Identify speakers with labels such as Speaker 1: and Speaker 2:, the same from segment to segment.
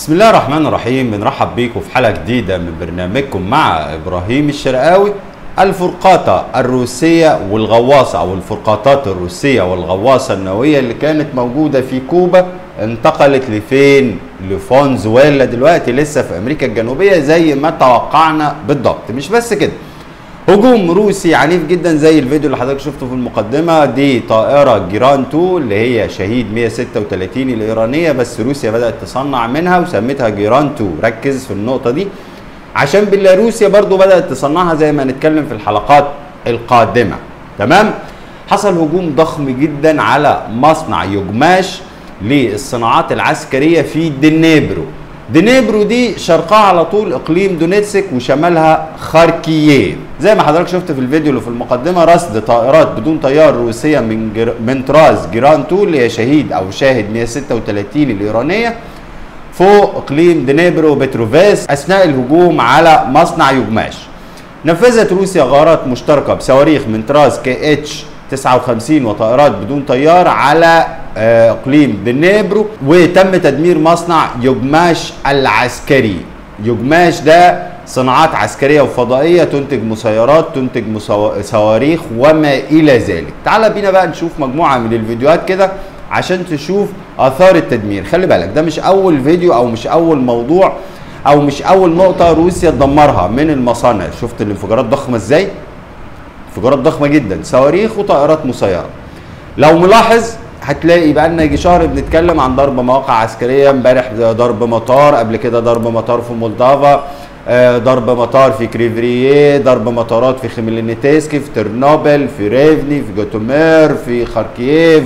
Speaker 1: بسم الله الرحمن الرحيم بنرحب بيكم في حلقه جديده من برنامجكم مع ابراهيم الشرقاوي الفرقاطه الروسيه والغواصه او الفرقاطات الروسيه والغواصه النوويه اللي كانت موجوده في كوبا انتقلت لفين؟ لفونزويلا دلوقتي لسه في امريكا الجنوبيه زي ما توقعنا بالضبط مش بس كده هجوم روسي عنيف جدا زي الفيديو اللي حضرتك شفته في المقدمه دي طائره جيران 2 اللي هي شهيد 136 الايرانيه بس روسيا بدات تصنع منها وسمتها جيران 2 ركز في النقطه دي عشان بيلاروسيا برضو بدات تصنعها زي ما هنتكلم في الحلقات القادمه تمام حصل هجوم ضخم جدا على مصنع يجماش للصناعات العسكريه في دنيبرو دنيبرو دي شرقها على طول اقليم دونيتسك وشمالها خاركييف زي ما حضرتك شفت في الفيديو اللي في المقدمه رصد طائرات بدون طيار روسيه من جر... من طراز جيران 2 اللي هي شهيد او شاهد 136 الايرانيه فوق اقليم دنيبرو بتروفيس اثناء الهجوم على مصنع يجماش نفذت روسيا غارات مشتركه بصواريخ من طراز كي اتش 59 وطائرات بدون طيار على اقليم دنيبرو وتم تدمير مصنع يجماش العسكري يجماش ده صناعات عسكريه وفضائيه تنتج مسيرات تنتج صواريخ وما الى ذلك تعال بينا بقى نشوف مجموعه من الفيديوهات كده عشان تشوف اثار التدمير خلي بالك ده مش اول فيديو او مش اول موضوع او مش اول نقطه روسيا تدمرها من المصانع شفت الانفجارات ضخمه ازاي انفجارات ضخمه جدا صواريخ وطائرات مسيره لو ملاحظ هتلاقي بقى لنا يجي شهر بنتكلم عن ضرب مواقع عسكريه امبارح ضرب مطار قبل كده ضرب مطار في مولدافا ضرب مطار في كريفرييه ضرب مطارات في خميلينيتسكي في ترنوبل في ريفني في جوتومير في خاركييف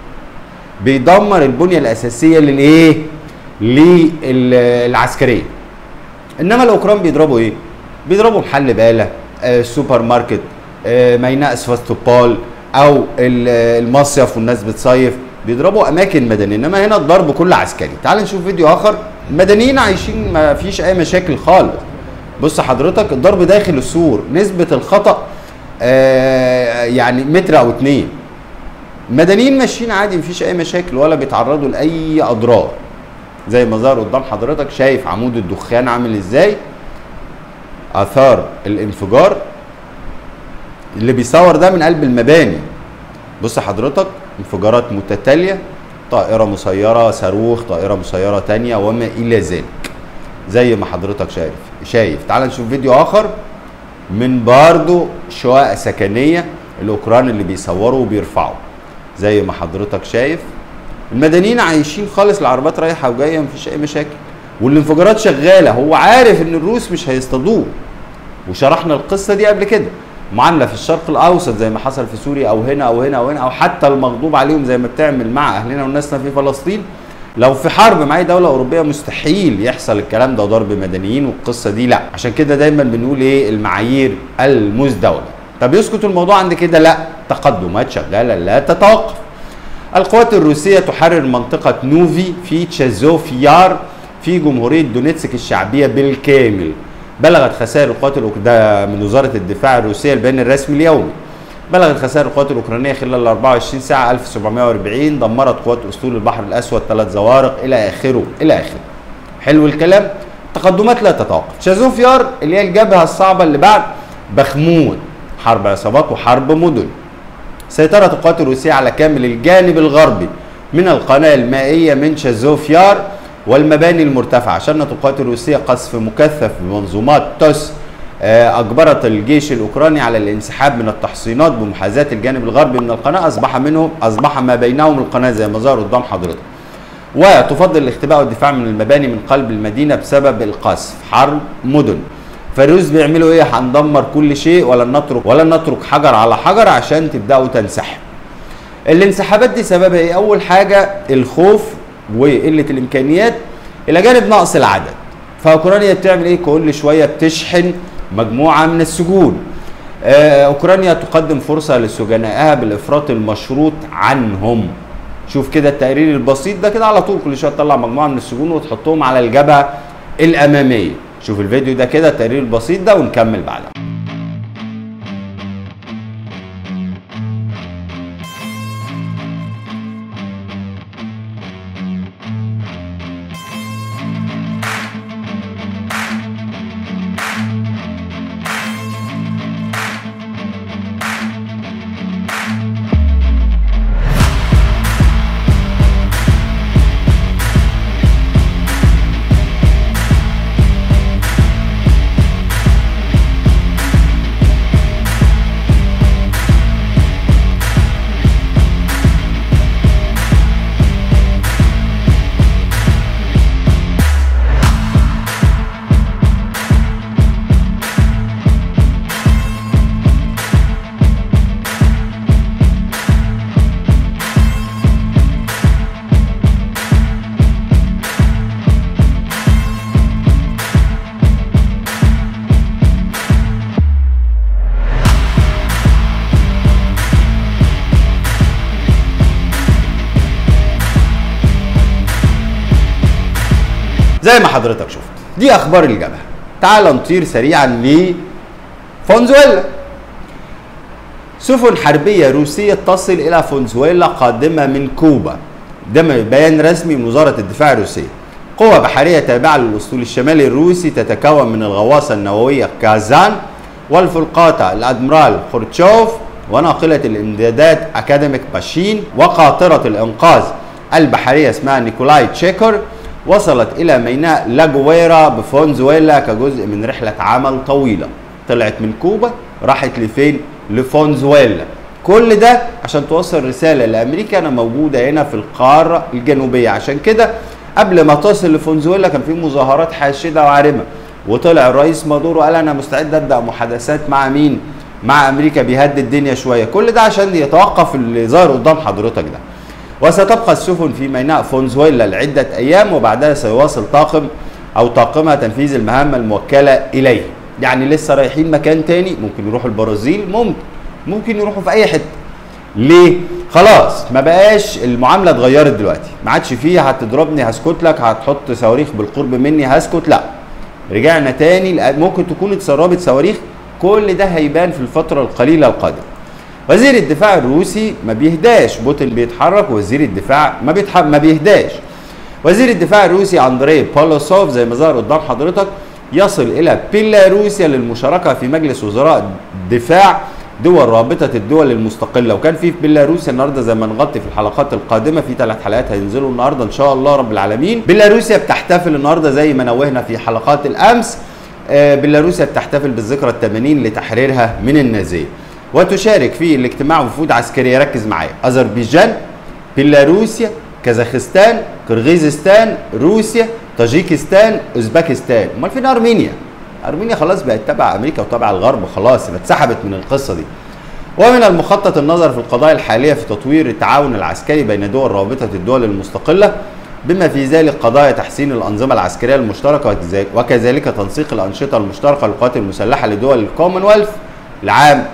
Speaker 1: بيدمر البنيه الاساسيه للايه للعسكريه انما الاوكران بيضربوا ايه بيضربوا محل باله آه سوبر ماركت آه ميناء سفاستوبول او المصيف والناس بتصيف بيضربوا اماكن مدنيه انما هنا الضرب كله عسكري تعال نشوف فيديو اخر المدنيين عايشين ما فيش اي مشاكل خالص بص حضرتك الضرب داخل السور نسبه الخطا آه يعني متر او اتنين المدنيين ماشيين عادي مفيش اي مشاكل ولا بيتعرضوا لاي اضرار زي ما ظهر قدام حضرتك شايف عمود الدخان عامل ازاي اثار الانفجار اللي بيصور ده من قلب المباني بص حضرتك انفجارات متتالية طائرة مسيرة صاروخ طائرة مسيرة تانية وما إلى ذلك زي ما حضرتك شايف شايف تعال نشوف فيديو آخر من برضو شقق سكنية الأوكران اللي بيصوروا وبيرفعوا زي ما حضرتك شايف المدنيين عايشين خالص العربيات رايحة وجاية مفيش أي مشاكل والانفجارات شغالة هو عارف إن الروس مش هيصطادوه وشرحنا القصة دي قبل كده معامله في الشرق الاوسط زي ما حصل في سوريا او هنا او هنا او هنا او حتى المغضوب عليهم زي ما بتعمل مع اهلنا وناسنا في فلسطين لو في حرب مع اي دوله اوروبيه مستحيل يحصل الكلام ده ضرب مدنيين والقصه دي لا عشان كده دايما بنقول ايه المعايير المزدوجه طب يسكت الموضوع عند كده لا تقدمات شغاله لا تتوقف القوات الروسيه تحرر منطقه نوفي في تشازوفيار في جمهوريه دونيتسك الشعبيه بالكامل بلغت خسائر القوات ده من وزاره الدفاع الروسيه البيان الرسمي اليومي بلغت خسائر القوات الاوكرانيه خلال 24 ساعه 1740 دمرت قوات اسطول البحر الاسود ثلاث زوارق الى اخره الى اخره حلو الكلام تقدمات لا تتوقف شازوفيار اللي هي الجبهه الصعبه اللي بعد بخمود حرب عصابات وحرب مدن سيطرت القوات الروسيه على كامل الجانب الغربي من القناه المائيه من شازوفيار والمباني المرتفعة شنت القوات الروسية قصف مكثف بمنظومات توس أجبرت الجيش الأوكراني على الانسحاب من التحصينات بمحاذاة الجانب الغربي من القناة أصبح منهم أصبح ما بينهم القناة زي ما ظهر قدام حضرتك وتفضل الاختباء والدفاع من المباني من قلب المدينة بسبب القصف حرب مدن فالروس بيعملوا ايه هندمر كل شيء ولا نترك ولا نترك حجر على حجر عشان تبداوا تنسحب الانسحابات دي سببها ايه اول حاجه الخوف وقله الامكانيات الى جانب نقص العدد فاوكرانيا بتعمل ايه كل شويه بتشحن مجموعه من السجون آه اوكرانيا تقدم فرصه لسجنائها بالافراط المشروط عنهم شوف كده التقرير البسيط ده كده على طول كل شويه تطلع مجموعه من السجون وتحطهم على الجبهه الاماميه شوف الفيديو ده كده التقرير البسيط ده ونكمل بعدها زي ما حضرتك شفت دي اخبار الجبهه تعال نطير سريعا لفنزويلا سفن حربية روسية تصل إلى فنزويلا قادمة من كوبا ده بيان رسمي من وزارة الدفاع الروسية قوة بحرية تابعة للأسطول الشمالي الروسي تتكون من الغواصة النووية كازان والفلقاطة الأدميرال خورتشوف وناقلة الإمدادات أكاديميك باشين وقاطرة الإنقاذ البحرية اسمها نيكولاي تشيكر وصلت إلى ميناء لاجويرا بفنزويلا كجزء من رحلة عمل طويلة طلعت من كوبا راحت لفين؟ لفنزويلا كل ده عشان توصل رسالة لأمريكا أنا موجودة هنا في القارة الجنوبية عشان كده قبل ما تصل لفنزويلا كان في مظاهرات حاشدة وعارمة وطلع الرئيس مادورو قال أنا مستعد أبدأ محادثات مع مين؟ مع أمريكا بيهدي الدنيا شوية كل ده عشان يتوقف اللي ظاهر قدام حضرتك ده وستبقى السفن في ميناء فنزويلا لعدة أيام وبعدها سيواصل طاقم أو طاقمها تنفيذ المهام الموكلة إليه يعني لسه رايحين مكان تاني ممكن يروحوا البرازيل ممكن ممكن يروحوا في أي حتة ليه؟ خلاص ما بقاش المعاملة اتغيرت دلوقتي ما عادش فيه هتضربني هسكت لك هتحط صواريخ بالقرب مني هسكت لا رجعنا تاني ممكن تكون اتسربت صواريخ كل ده هيبان في الفترة القليلة القادمة وزير الدفاع الروسي ما بيهداش بوتين بيتحرك وزير الدفاع ما بيتحرك ما بيهداش وزير الدفاع الروسي اندري بولوسوف زي ما ظهر قدام حضرتك يصل الى بيلاروسيا للمشاركه في مجلس وزراء دفاع دول رابطه الدول المستقله وكان في في بيلاروسيا النهارده زي ما نغطي في الحلقات القادمه في ثلاث حلقات هينزلوا النهارده ان شاء الله رب العالمين بيلاروسيا بتحتفل النهارده زي ما نوهنا في حلقات الامس بيلاروسيا بتحتفل بالذكرى الثمانين لتحريرها من النازيه وتشارك في الاجتماع وفود عسكريه ركز معايا اذربيجان بيلاروسيا كازاخستان قرغيزستان روسيا طاجيكستان اوزبكستان امال فين ارمينيا ارمينيا خلاص بقت تبع امريكا وتبع الغرب خلاص اتسحبت من القصه دي ومن المخطط النظر في القضايا الحاليه في تطوير التعاون العسكري بين دول رابطه الدول المستقله بما في ذلك قضايا تحسين الانظمه العسكريه المشتركه وكذلك تنسيق الانشطه المشتركه للقوات المسلحه لدول الكومنولث لعام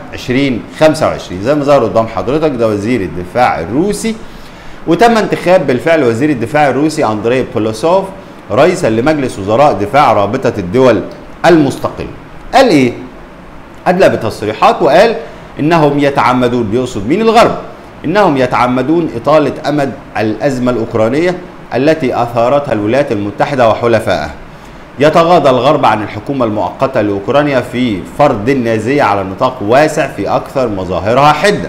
Speaker 1: 2025 زي ما ظهر قدام حضرتك ده وزير الدفاع الروسي وتم انتخاب بالفعل وزير الدفاع الروسي اندري بولوسوف رئيسا لمجلس وزراء دفاع رابطه الدول المستقله. قال ايه؟ ادلى بتصريحات وقال انهم يتعمدون بيقصد مين الغرب؟ انهم يتعمدون اطاله امد الازمه الاوكرانيه التي اثارتها الولايات المتحده وحلفائها. يتغاضى الغرب عن الحكومة المؤقتة لأوكرانيا في فرض النازية على نطاق واسع في أكثر مظاهرها حدة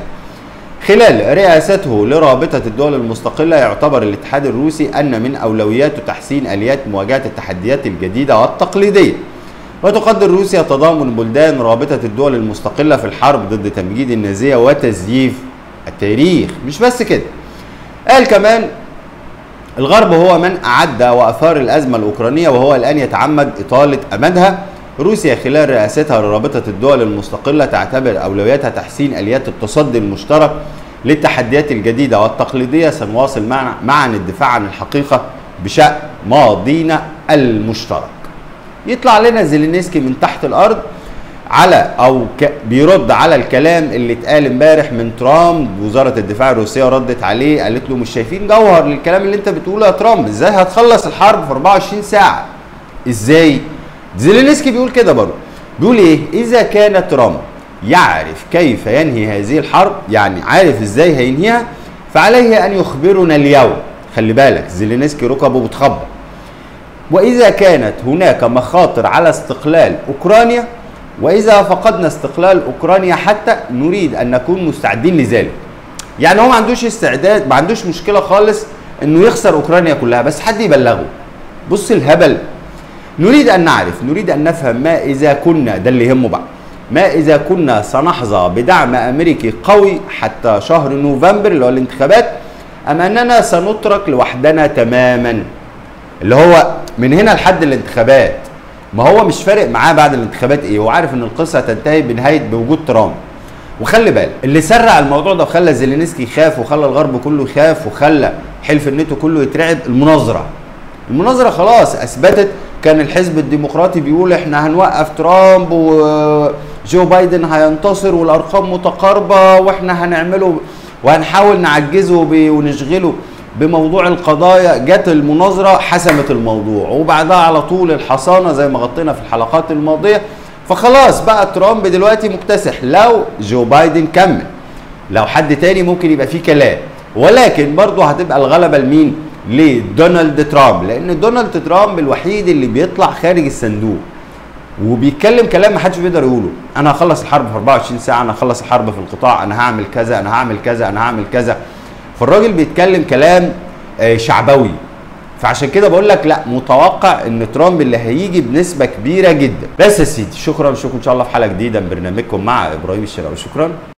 Speaker 1: خلال رئاسته لرابطة الدول المستقلة يعتبر الاتحاد الروسي أن من أولوياته تحسين آليات مواجهة التحديات الجديدة والتقليدية وتقدر روسيا تضامن بلدان رابطة الدول المستقلة في الحرب ضد تمجيد النازية وتزييف التاريخ مش بس كده قال كمان الغرب هو من أعد وأثار الأزمة الأوكرانية وهو الآن يتعمد إطالة أمدها روسيا خلال رئاستها لرابطة الدول المستقلة تعتبر أولوياتها تحسين آليات التصدي المشترك للتحديات الجديدة والتقليدية سنواصل معا, معا الدفاع عن الحقيقة بشأن ماضينا المشترك يطلع لنا زيلينسكي من تحت الأرض على او ك... بيرد على الكلام اللي اتقال امبارح من ترامب وزاره الدفاع الروسيه ردت عليه قالت له مش شايفين جوهر للكلام اللي انت بتقوله يا ترامب ازاي هتخلص الحرب في 24 ساعه ازاي زيلينسكي بيقول كده برضه بيقول ايه اذا كان ترامب يعرف كيف ينهي هذه الحرب يعني عارف ازاي هينهيها فعليه ان يخبرنا اليوم خلي بالك زيلينسكي ركبه بتخبط واذا كانت هناك مخاطر على استقلال اوكرانيا واذا فقدنا استقلال اوكرانيا حتى نريد ان نكون مستعدين لذلك يعني هو ما عندوش استعداد ما عندوش مشكله خالص انه يخسر اوكرانيا كلها بس حد يبلغه بص الهبل نريد ان نعرف نريد ان نفهم ما اذا كنا ده اللي يهمه بقى ما اذا كنا سنحظى بدعم امريكي قوي حتى شهر نوفمبر اللي هو الانتخابات ام اننا سنترك لوحدنا تماما اللي هو من هنا لحد الانتخابات ما هو مش فارق معاه بعد الانتخابات ايه هو عارف ان القصه هتنتهي بنهايه بوجود ترامب وخلي بالك اللي سرع الموضوع ده وخلى زيلينسكي يخاف وخلى الغرب كله يخاف وخلى حلف الناتو كله يترعب المناظره المناظره خلاص اثبتت كان الحزب الديمقراطي بيقول احنا هنوقف ترامب وجو بايدن هينتصر والارقام متقاربه واحنا هنعمله وهنحاول نعجزه ونشغله بموضوع القضايا جت المناظره حسمت الموضوع وبعدها على طول الحصانه زي ما غطينا في الحلقات الماضيه فخلاص بقى ترامب دلوقتي مكتسح لو جو بايدن كمل لو حد تاني ممكن يبقى فيه كلام ولكن برضه هتبقى الغلبه لمين؟ لدونالد ترامب لان دونالد ترامب الوحيد اللي بيطلع خارج الصندوق وبيتكلم كلام ما حدش بيقدر يقوله انا هخلص الحرب في 24 ساعه انا هخلص الحرب في القطاع انا هعمل كذا انا هعمل كذا انا هعمل كذا فالراجل بيتكلم كلام آه، شعبوي فعشان كده بقول لك لا متوقع ان ترامب اللي هيجي بنسبه كبيره جدا بس يا سيدي شكرا اشوفكم ان شاء الله في حلقه جديده من برنامجكم مع ابراهيم الشراوي شكرا